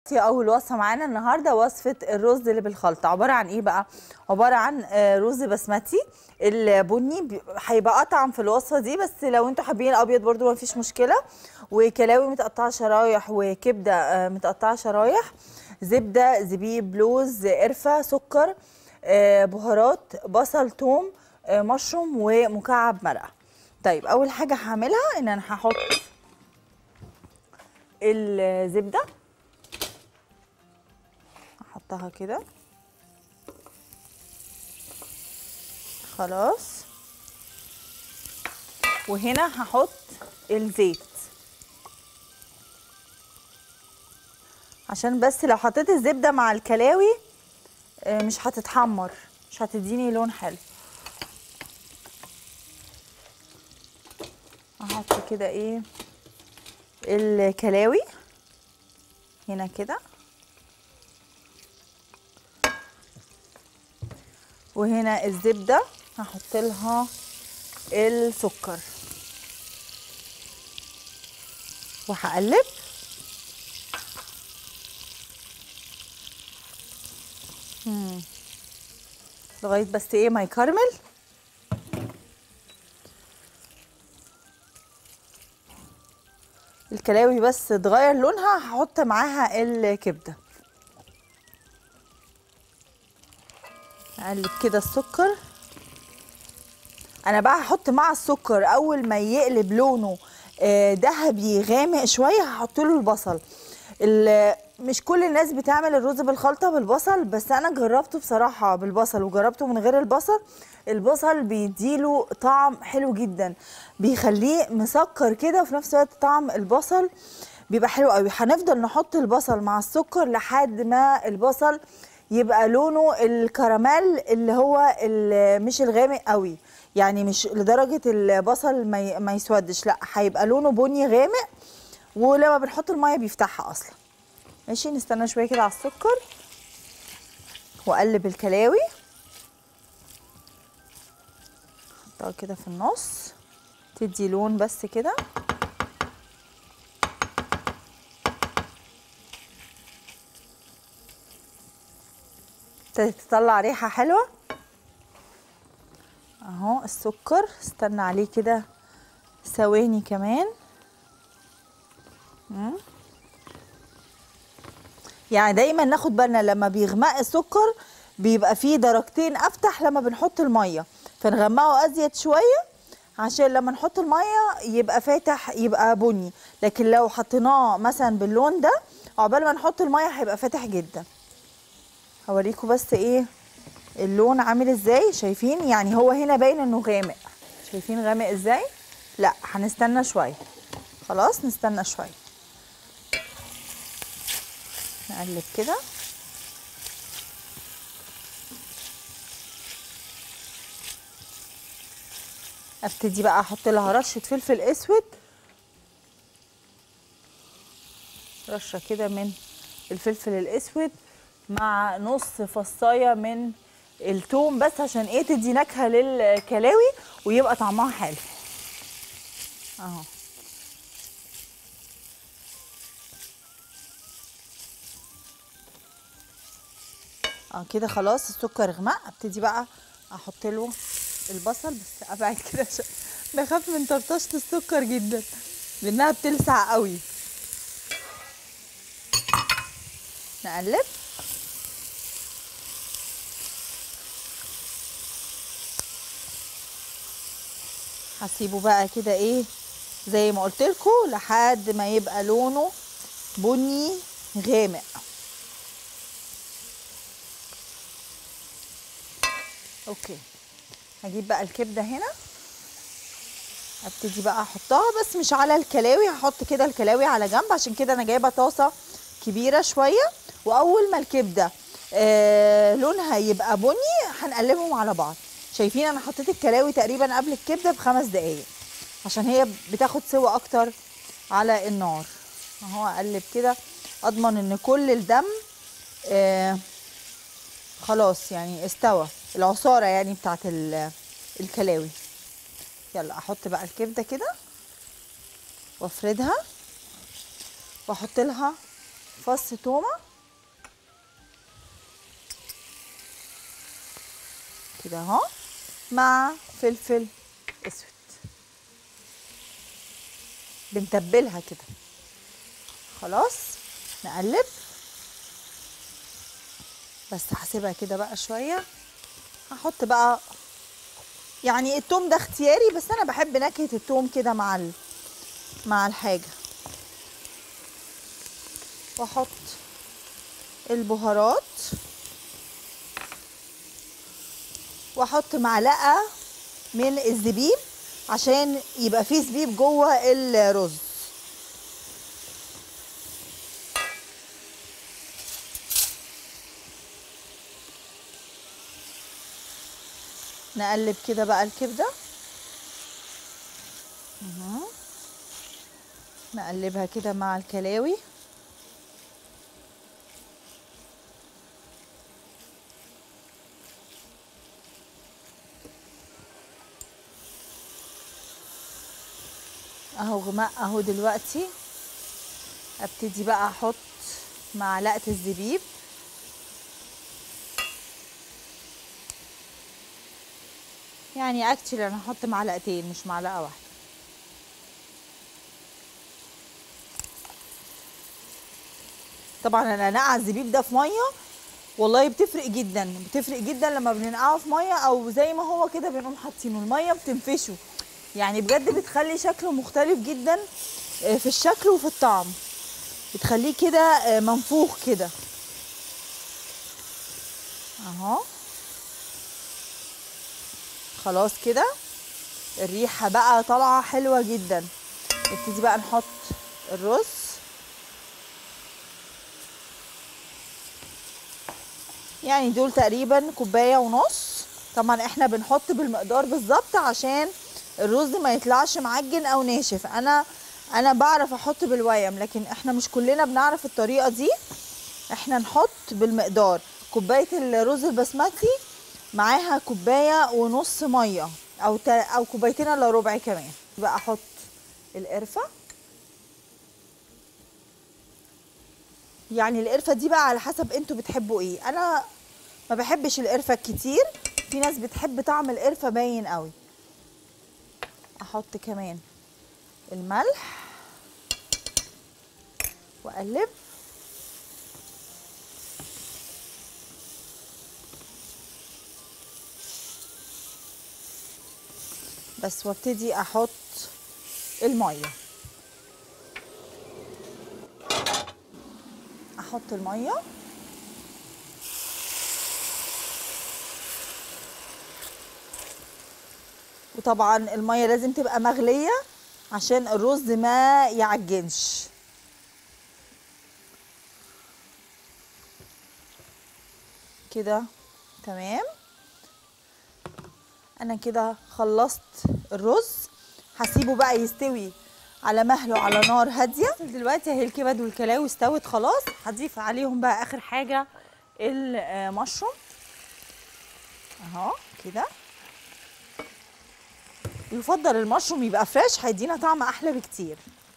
هي اول وصفه معانا النهارده وصفه الرز اللي بالخلطه عباره عن ايه بقى عباره عن آه، رز بسمتي البني بي- هيبقى اطعم في الوصفه دي بس لو انتوا حابين الابيض برضو ما فيش مشكله وكلاوي متقطعه شرايح وكبده آه، متقطعه شرايح زبده زبيب لوز قرفه سكر آه، بهارات بصل ثوم آه، مشروم ومكعب مرقه طيب اول حاجه هعملها ان انا هحط الزبده احطها كده خلاص وهنا هحط الزيت عشان بس لو حطيت الزبده مع الكلاوي آه، مش هتتحمر مش هتديني لون حلو احط كده ايه الكلاوي هنا كده وهنا الزبدة هحط لها السكر وهقلب مم. لغاية بس ايه ما يكرمل الكلاوي بس تغير لونها هحط معاها الكبده اقلب كده السكر انا بقى هحط مع السكر اول ما يقلب لونه آه، ذهبي غامق شويه هحط له البصل ال- مش كل الناس بتعمل الرز بالخلطه بالبصل بس انا جربته بصراحه بالبصل وجربته من غير البصل البصل بيديله طعم حلو جدا بيخليه مسكر كده وفي نفس الوقت طعم البصل بيبقى حلو قوي هنفضل نحط البصل مع السكر لحد ما البصل يبقى لونه الكراميل اللي هو ال- مش الغامق قوي يعني مش لدرجه البصل ما ي- ما يسودش لا هيبقى لونه بني غامق ولما بنحط الميه بيفتحها اصلا ماشي نستنى شويه كده على السكر واقلب الكلاوي احطها كده في النص تدي لون بس كده ابتدت تطلع ريحه حلوه اهو السكر استنى عليه كده ثواني كمان مم. يعني دايما ناخد بالنا لما بيغمق السكر بيبقى فيه درجتين افتح لما بنحط الميه فنغمقه ازيد شويه عشان لما نحط الميه يبقى فاتح يبقى بني لكن لو حطيناه مثلا باللون ده عقبال ما نحط الميه هيبقى فاتح جدا هوريكم بس ايه اللون عامل ازاي شايفين يعني هو هنا باين انه غامق شايفين غامق ازاي لا هنستنى شويه خلاص نستنى شويه نقلب كده ابتدي بقى احط لها رشه فلفل اسود رشه كده من الفلفل الاسود مع نص فصايه من التوم بس عشان ايه تدي نكهه للكلاوي ويبقى طعمها حلو اهو اه كده خلاص السكر غمق ابتدي بقى احط له البصل بس ابعد كده عشان بخاف من طرطشه السكر جدا لانها بتلسع قوي نقلب هسيبه بقى كده ايه زي ما قلت لكم لحد ما يبقى لونه بني غامق اوكي هجيب بقى الكبده هنا ابتدي بقى احطها بس مش على الكلاوي هحط كده الكلاوي على جنب عشان كده انا جايبه طاسه كبيره شويه واول ما الكبده آه لونها يبقى بني هنقلبهم على بعض شايفين انا حطيت الكلاوي تقريبا قبل الكبده بخمس دقايق عشان هي بتاخد سوا اكتر على النار اهو اقلب كده اضمن ان كل الدم آه خلاص يعني استوى العصاره يعني بتاعت ال- الكلاوي يلا احط بقى الكبده كده وافردها واحط لها فص تومه كده اهو مع فلفل اسود بنتبلها كده خلاص نقلب بس هسيبها كده بقى شويه هحط بقى يعني التوم ده اختياري بس انا بحب نكهه التوم كده مع ال... مع الحاجه واحط البهارات واحط معلقه من الزبيب عشان يبقى فيه زبيب جوه الرز نقلب كده بقى الكبده اهو. نقلبها كده مع الكلاوي اهو غماء اهو دلوقتي ابتدي بقى احط معلقه الزبيب يعني اكتشلي انا هحط معلقتين مش معلقه واحده طبعا انا نقع الزبيب ده في ميه والله بتفرق جدا بتفرق جدا لما بننقعه في ميه او زي ما هو كده بنقوم حاطينه الميه بتنفشه يعني بجد بتخلي شكله مختلف جدا آه، في الشكل وفي الطعم بتخليه كده آه، منفوخ كده اهو خلاص كده الريحه بقى طالعه حلوه جدا نبتدي بقى نحط الرز يعني دول تقريبا كوبايه ونص طبعا احنا بنحط بالمقدار بالظبط عشان الرز ما يطلعش معجن او ناشف انا انا بعرف احط بالويم لكن احنا مش كلنا بنعرف الطريقه دي احنا نحط بالمقدار كوبايه الرز البسمتي معاها كوبايه ونص ميه او تا او كوبايتين الا ربع كمان بقى احط القرفه يعني القرفه دي بقى على حسب انتوا بتحبوا ايه انا ما بحبش القرفه كتير في ناس بتحب طعم القرفه باين قوي احط كمان الملح واقلب بس وابتدي احط الميه احط الميه وطبعا الميه لازم تبقى مغليه عشان الرز ما يعجنش كده تمام انا كده خلصت الرز هسيبه بقى يستوي على مهله على نار هاديه دلوقتي اهي الكبد والكلاوي استوت خلاص هضيف عليهم بقى اخر حاجه المشروم اهو كده يفضل المشروم يبقى فريش هيدينا طعم احلى بكتير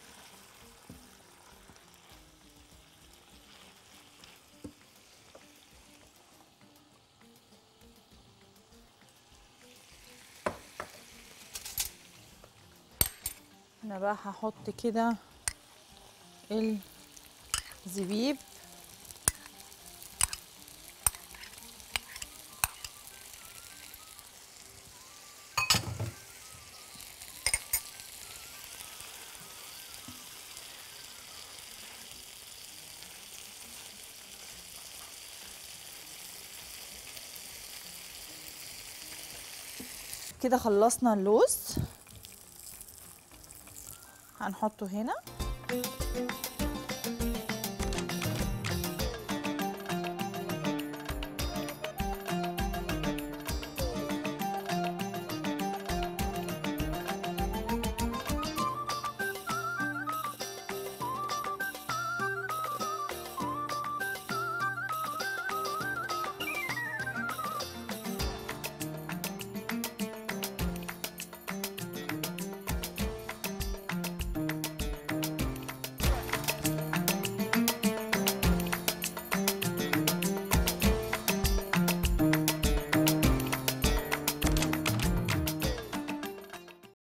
انا بقى هحط كده الزبيب كده خلصنا اللوز هنحطه هنا